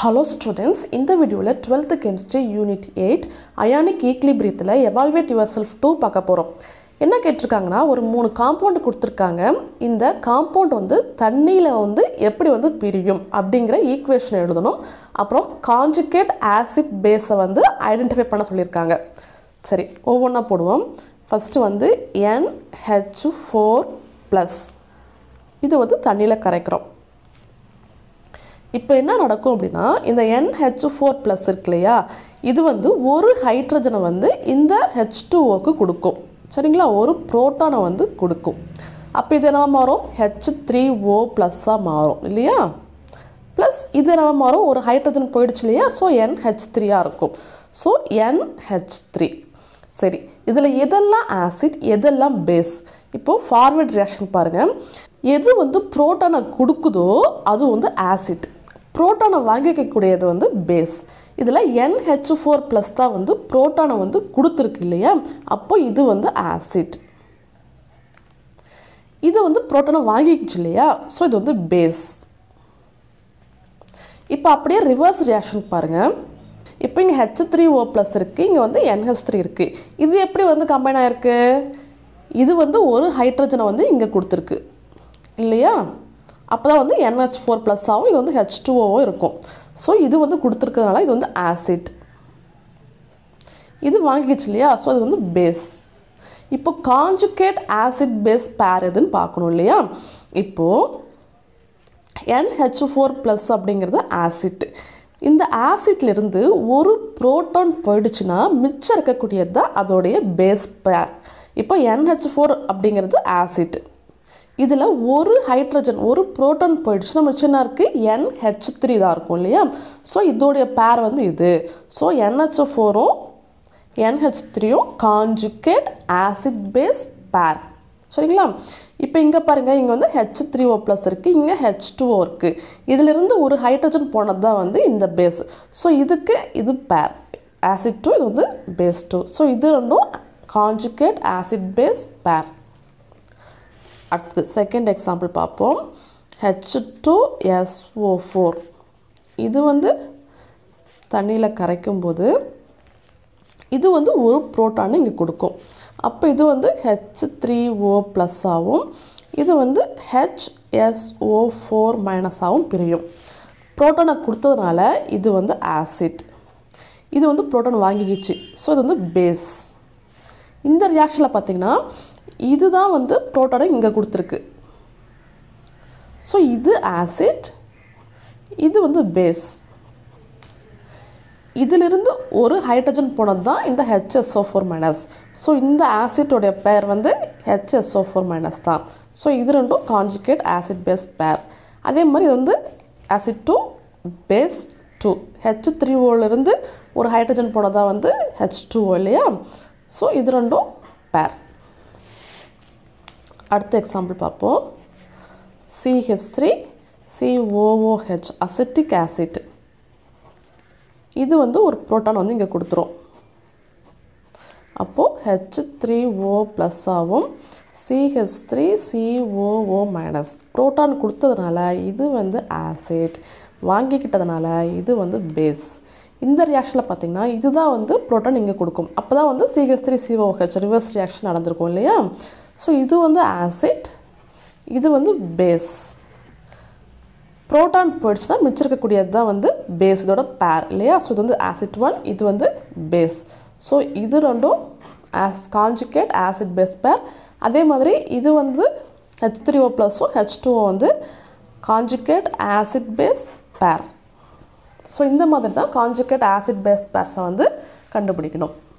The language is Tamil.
ஹலோ ஸ்டூடெண்ட்ஸ் இந்த வீடியோவில் twelfth chemistry unit eight ionic ஈக்லிபிரியத்தில் எவால்வேட் யுவர் செல்ஃப் டூ பார்க்க போகிறோம் என்ன கேட்டிருக்காங்கன்னா ஒரு மூணு காம்பவுண்டு கொடுத்துருக்காங்க இந்த காம்பவுண்ட் வந்து தண்ணியில் வந்து எப்படி வந்து பிரியும் அப்படிங்கிற ஈக்குவேஷன் எழுதணும் அப்புறம் காஞ்சுகேட் ஆசிட் பேஸை வந்து ஐடென்டிஃபை பண்ண சொல்லியிருக்காங்க சரி ஒவ்வொன்றா போடுவோம் ஃபஸ்ட்டு வந்து என்ஹெச் ஃபோர் ப்ளஸ் இது வந்து தண்ணியில் கரைக்கிறோம் இப்போ என்ன நடக்கும் அப்படின்னா இந்த NH4 ஃபோர் ப்ளஸ் இருக்கு இல்லையா இது வந்து ஒரு ஹைட்ரஜனை வந்து இந்த ஹெச் டூஓக்கு கொடுக்கும் சரிங்களா ஒரு புரோட்டானை வந்து கொடுக்கும் அப்போ இது என்ன மாறும் ஹெச் த்ரீ ஓ ப்ளஸ்ஸாக மாறும் இல்லையா ப்ளஸ் இது என்ன மாறும் ஒரு ஹைட்ரஜன் போயிடுச்சு இல்லையா ஸோ என்ஹெச் த்ரீயாக இருக்கும் ஸோ என்ஹெச் த்ரீ சரி இதில் எதெல்லாம் ஆசிட் எதெல்லாம் பேஸ் இப்போது ஃபார்வர்ட் ரியாக்ஷன் பாருங்கள் எது வந்து புரோட்டானை கொடுக்குதோ அது வந்து ஆசிட் புரோட்டானை வாங்கிக்கக்கூடியது வந்து பேஸ் இதில் NH4 ஃபோர் ப்ளஸ் தான் வந்து புரோட்டானை வந்து கொடுத்துருக்கு இல்லையா அப்போ இது வந்து ஆசிட் இது வந்து புரோட்டானை வாங்கிக்கிச்சு இல்லையா ஸோ இது வந்து பேஸ் இப்போ அப்படியே ரிவர்ஸ் ரியாக்ஷன் பாருங்கள் இப்போ இங்கே ஹெச் த்ரீ ஓ ப்ளஸ் இருக்குது இங்கே வந்து என்ஹெச் த்ரீ இருக்குது இது எப்படி வந்து கம்பைன் ஆயிருக்கு இது வந்து ஒரு ஹைட்ரஜனை வந்து இங்கே கொடுத்துருக்கு இல்லையா அப்போ தான் வந்து என்ஹெச் ஃபோர் ப்ளஸ் ஆகும் இது வந்து ஹெச் டூஓவும் இருக்கும் ஸோ இது வந்து கொடுத்துருக்கிறதுனால இது வந்து ஆசிட் இது வாங்கிக்கிச்சு இல்லையா ஸோ இது வந்து பேஸ் இப்போ காஞ்சுகேட் ஆசிட் பேஸ் பேர் எதுன்னு பார்க்கணும் இல்லையா இப்போது NH4 ஃபோர் ப்ளஸ் அப்படிங்கிறது ஆசிட் இந்த ஆசிட்லேருந்து ஒரு புரோட்டான் போயிடுச்சுன்னா மிச்சம் இருக்கக்கூடியது தான் அதோடைய பேஸ் பேர் இப்போ NH4 ஃபோர் அப்படிங்கிறது ஆசிட் இதில் ஒரு ஹைட்ரஜன் ஒரு புரோட்டான் போயிடுச்சுன்னா மிச்சம் என்ன இருக்குது NH த்ரீ தான் இருக்கும் இல்லையா ஸோ இதோடைய பேர் வந்து இது ஸோ NH ஃபோரும் NH த்ரீயும் காஞ்சுகேட் ஆசிட் பேஸ் பேர் சரிங்களா இப்போ இங்கே பாருங்கள் இங்கே வந்து ஹெச் த்ரீ ஓ ப்ளஸ் இருக்குது இங்கே ஹெச் டூ ஓ இருக்குது இதிலிருந்து ஒரு ஹைட்ரஜன் போனது தான் வந்து இந்த பேஸ் ஸோ இதுக்கு இது பேர் ஆசிட் டூ இது வந்து பேஸ் டூ ஸோ இது ரெண்டும் காஞ்சுகேட் ஆசிட் பேஸ் பேர் அடுத்தது செகண்ட் எக்ஸாம்பிள் பார்ப்போம் ஹெச் டூ எஸ்ஓ ஃபோர் இது வந்து தண்ணியில் கரைக்கும்போது இது வந்து ஒரு புரோட்டான் இங்கே கொடுக்கும் அப்போ இது வந்து ஹெச் த்ரீ ஓ ப்ளஸ் ஆகும் இது வந்து ஹெச்எஸ்ஓ ஃபோர் மைனஸாகவும் பிரியும் புரோட்டானை கொடுத்ததுனால இது வந்து ஆசிட் இது வந்து புரோட்டான் வாங்கிக்கிச்சு ஸோ இது வந்து பேஸ் இந்த ரியாக்ஷனில் பார்த்தீங்கன்னா இதுதான் வந்து புரோட்டானை இங்கே கொடுத்துருக்கு ஸோ இது ஆசிட் இது வந்து பேஸ் இதிலிருந்து ஒரு ஹைட்ரஜன் போனது தான் இந்த ஹெச்எஸ்ஓ ஃபோர் மைனஸ் ஸோ இந்த ஆசிட்டோடைய பேர் வந்து ஹெச்எஸ்ஓ ஃபோர் மைனஸ் தான் ஸோ இது ரெண்டும் காஞ்சுகேட் ஆசிட் பேஸ் பேர் அதே மாதிரி இது வந்து acid two base two H three ஓலேருந்து ஒரு ஹைட்ரஜன் போனதாக வந்து ஹெச் டூ ஓ இல்லையா ஸோ இது ரெண்டும் பேர் அடுத்த எக்ஸாம்பிள் பார்ப்போம் CH three COOH acetic acid இது வந்து ஒரு புரோட்டான் வந்து இங்கே கொடுத்துரும் அப்போது ஹெச் த்ரீ ஓ ப்ளஸ் ஆகும் CH three COO minus proton கொடுத்ததுனால இது வந்து ஆசிட் வாங்கிக்கிட்டதுனால இது வந்து பேஸ் இந்த ரியாக்ஷனில் பார்த்தீங்கன்னா இதுதான் வந்து புரோட்டான் இங்கே கொடுக்கும் அப்போ தான் வந்து CH three COH reverse reaction நடந்திருக்கும் இல்லையா ஸோ இது வந்து ஆசிட் இது வந்து பேஸ் புரோட்டான் போயிடுச்சுன்னா மிச்சம் இருக்கக்கூடியது தான் வந்து பேஸ் இதோட பேர் இல்லையா ஸோ இது வந்து ஆசிட் ஒன் இது வந்து பேஸ் ஸோ இது ரெண்டும் ஆஸ் காஞ்சுகேட் ஆசிட் பேஸ் பேர் அதே மாதிரி இது வந்து ஹெச் த்ரீ ஓ ப்ளஸும் ஹெச் டூ வந்து conjugate acid base pair so இந்த மாதிரி தான் காஞ்சுகேட் ஆசிட் பேஸ் பேர்ஸை வந்து கண்டுபிடிக்கணும்